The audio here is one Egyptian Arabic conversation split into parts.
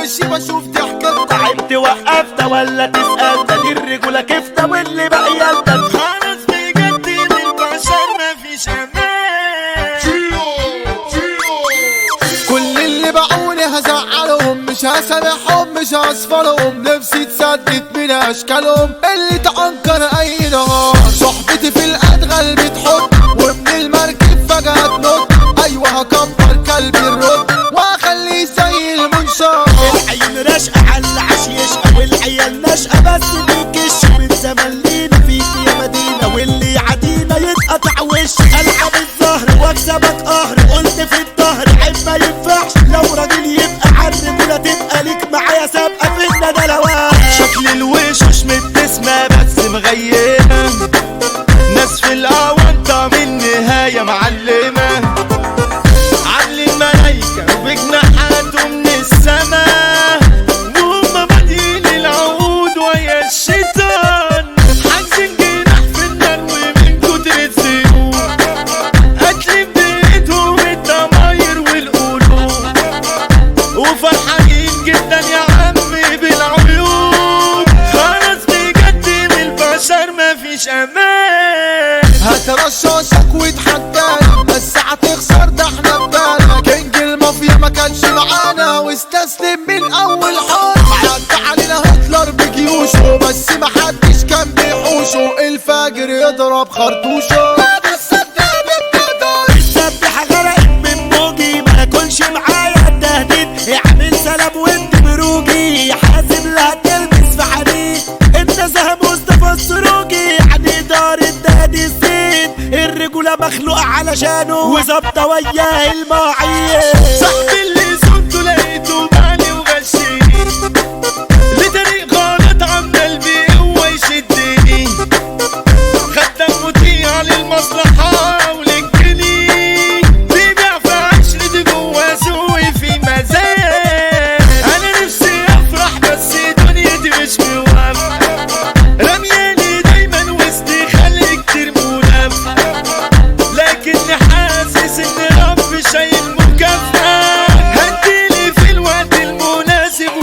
وشي بشوف ضحكتها تعبت وقفت ولا تسأل ده دي الرجولة كفتة واللي بقى يلدن خلاص بجد من بشر مفيش امان كل اللي باعوني هزعلهم مش هسامحهم مش هصفرهم نفسي تسدد من اشكالهم اللي تعنكر اي نهار صحبتي في الادغال بتحط ومن المركب فجأة تنط ايوه هكبر كلبي الرد واخليه زي المنشار العين رشقة على العش يشقى والعيال نشقة بس بيكش من زمان لينا فيك يا مدينة واللي يعدينا يتقطع وش العب الظهر واكسبك قهر قلت في الظهر عيب ما ينفعش لو راجل يبقى عرم ولا تبقى ليك معايا سابقة في الندلوات شكل الوشوش مبتسمة بس مغيمة ناس في الأونطة من نهاية معلمة عاملين ملايكة وبجناحاته من السما وهم بادئين العود ويا الشيطان حاجزين جناح في النار ومن كتر الزيوت قاتلين بإيدهم الضماير والقلوب وفرحانين جدا يا عمي بالعيون خلاص بجد من البشر مفيش امان هترشاشك وتحدانا بس هتخسر ده احنا بدانا كينج المافيا ما كانش معانا واستسلم من اول حرب عدى علينا هتلر بجيوشه بس ما حدش كان بيحوشه الفجر يضرب خرطوشه بس السبحة غرقت من موجي ما اكلش معايا التهديد اعمل سلام وانت بروجي حاسب لا تلبس في حديد النزهة مصطفى السروجي يعني دار الدهدي السيد الرجولة مخلوقة علشانه وظابطة وياه المواعيد صاحبي اللي صنته لقيته معني وغشني لطريق غلط عمال بقوة يشدني خدك مطيع للمصلحة وللجني بيبيع في عشرة جوا سوقي في مزايا أنا نفسي أفرح بس دنيتي مش موافقة رمياني دايما وسطي خلق كتير منافقة لكني حاسس ان رب شايل مكافأة هديلي في الوقت المناسب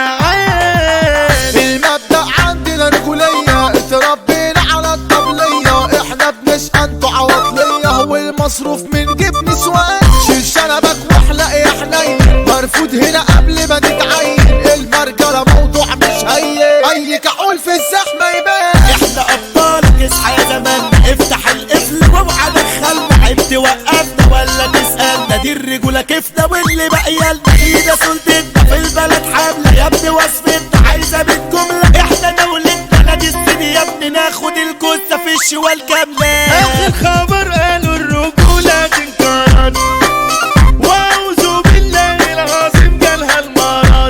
والمعاد المبدأ عندنا رجولية اتربينا على الطبلية احنا بنشقى انتوا عواطلية والمصروف من جيب نسوان شيل شنبك واحلق يا حنين مرفوض هنا قبل ما تتعين المرجلة موضوع مش هين اي كحول في الزحمة يبان احنا ابطالك اصحى يا زمان افتح القفل واوعى دخلنا عيب توقفنا ولا تسالنا دي الرجوله كيفنا واللي بقى يالنا ايده سلطتنا في البلد حامله يا ابني وصفتنا عايزه بالجمله احنا دولتنا نادي السيدي يا ابني ناخد الجثه في الشوال كامله آخر خبر قالوا الرجولة تنكرت وأعوذ بالله العظيم جالها المرض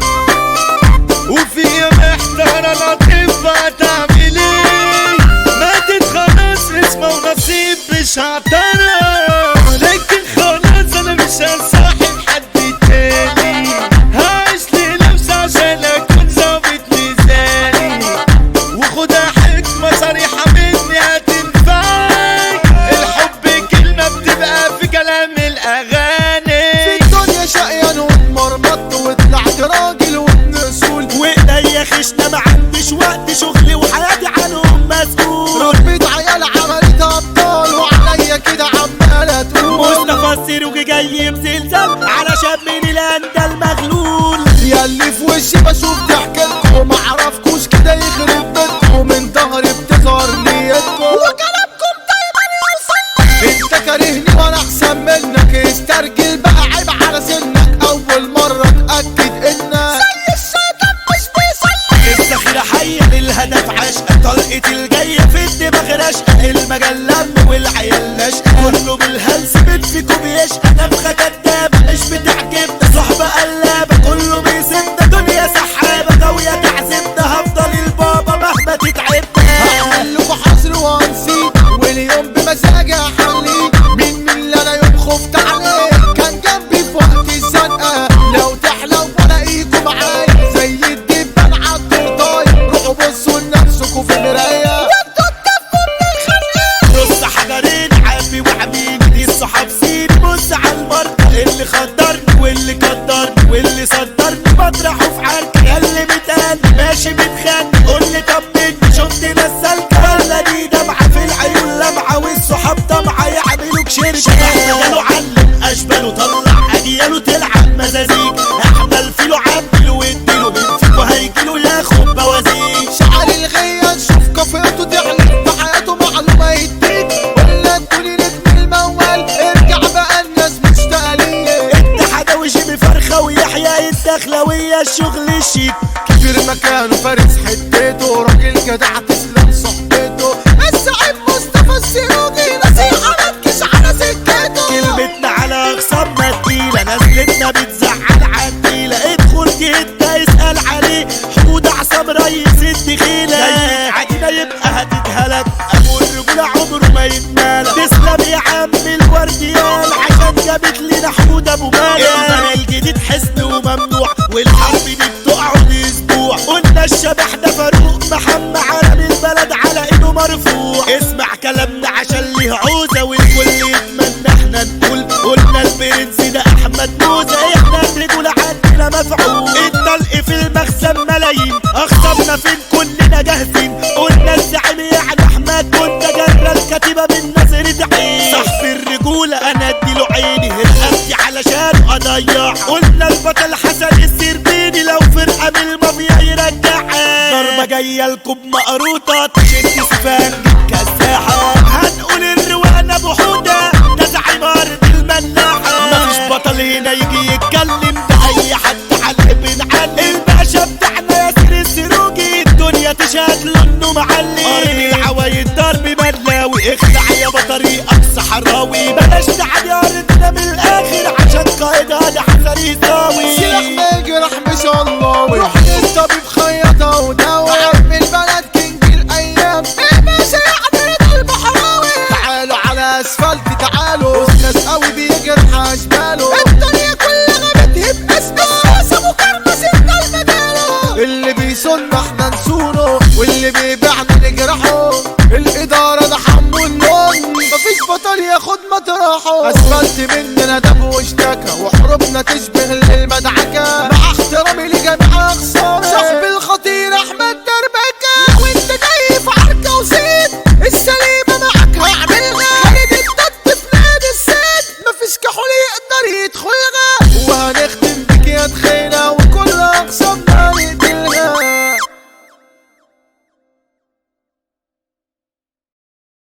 وفي محتارة الأطباء تعمل إيه ماتت خلاص اسمه ونصيب مش هعترف لكن خلاص أنا مش هصاحب حد تاني هعيش لنفسي عشان أكون ظابط ميزاني وخدها حكمة صريحة مني هتنفعك الحب كلمة بتبقى في كلام الأغاني الدنيا شقيان واتمرمطت وطلعت راجل وابن اصول وايديا خشنه ما عنديش وقت شغلي وحياتي عنهم مسؤول ربيت عيال عملت ابطال وعليا كده عمالة تقول مصطفى السيروجي جاي بزلزال علشان من الاندا المغلول ياللي في وشي بشوف ضحكتكم معرفكوش كده يخرب بيتكم من ظهري بتظهر نيتكم وكلامكم دايما يوصل انت كارهني وانا احسن منك استرجل بقى عيب على سنك اول مرة اتاكد انك زي الشيطان مش بيصلي الذخيرة حية للهدف عشقة طلقة الجاية في الدماغ رشقة المجال لم والعيال نشقة كله بالهلس بتفيكوا بيشقى نفخة كدابة مش بتعجبنا صحبة قلابة كله بيسيبنا دنيا سحابة غاوية تعذبنا هفضل البابا مهما تتعبنا هعمل لكم حصر وانسيب واليوم بمزاجي احليه مين من اللي انا يوم خفت عليه كان جنبي في وقت الزنقه لو تحلو والاقيكم معايا زي الدبان عالترضاي روحوا بصوا لنفسكم في المرايه بص حجرين عمي وحبيبي دي الصحاب سين بص على المرضى اللي خدرني واللي قدرني واللي صدرني بطرحه في عركة ياللي متهان ماشي متخان قول لي طمني شفت ناس سالكة ولا دي دمعة في العيون لمعة والصحاب طمعة يعملوك شركة احمد علم اشباله طلع اجياله تلعب مزازيك احمل فيلو عبله واديله من فيكو هيجيله ياخد بوازيك شعر الغية نشوف كفيته تعلن بحياته معلومة يديك ولا تقولي نجم الموال ارجع بقى الناس مشتاقة ليك اتحاد وجيمي فرخة ويحيى الدخلوية الشغل الشيك كبير مكانه فارس حتته راجل جدع تسلم صحبته الزعيم مصطفى السيروجي نصيحة ما تجيش على سكته كلمتنا على اخصامنا تقيلة نزلتنا بتزعل عديلة ادخل جهتنا اسأل عليه حمود عصام ريس الدخيلة جاي عدينا يبقى هتتهلك ابو الرجولة عمره ما يتمالك تسلم يا عم الورديان عشان جابت لنا حمود ابو مالك الزمن الجديد حسن وممنوع والحرب دي بتقعد اسبوع قلنا الشبح ده فاروق محمد عرب البلد على ايده مرفوع اسمع كلامنا عشان ليه عوزة والكل يتمنى احنا نقول قلنا البرنس ده احمد موزة احنا الرجولة عندنا مفعول الطلق في المخزن ملايين اخصمنا فين كلنا جاهزين قلنا الزعيم يعني احمد كنت جرى الكتيبة من نظرة عين صاحب الرجولة انا اديله عيني رقبتي علشان اضيع قلنا البطل حسن السربيني لو فرقة من المافيا يرجعها ضربة جاية لكم مقروطة تشد سفان كساحة هنقول الروان ابو حودة ده زعيم ارض الملاحة مفيش بطل هنا يجي يتكلم ده اي حد على بنعلم الباشا بتاعنا ياسر السروجي الدنيا تشهد له انه معلم ارض العوايد ضرب ملاوي اخلع يا بطريق اقصى حراوي بلاش تعدي ارضنا من الاخر عشان قائدها ده حسن يساوي سلاح ما يجرح مش الله روح للطبيب خيطه ودواء عم البلد كينج الايام يا باشا يا عدد البحراوي تعالوا على اسفلت تعالوا ناس قوي بيجرح اشباله الدنيا كلها بتهب اسمه اسمه كرمس المجاله اللي بيصن احنا نسونه واللي بيبيعنا نجرحه الاداره ده حمو النون مفيش بطل ياخد مطرحه اسفلت مننا دب واشتكى وحروبنا تشبه المدعكه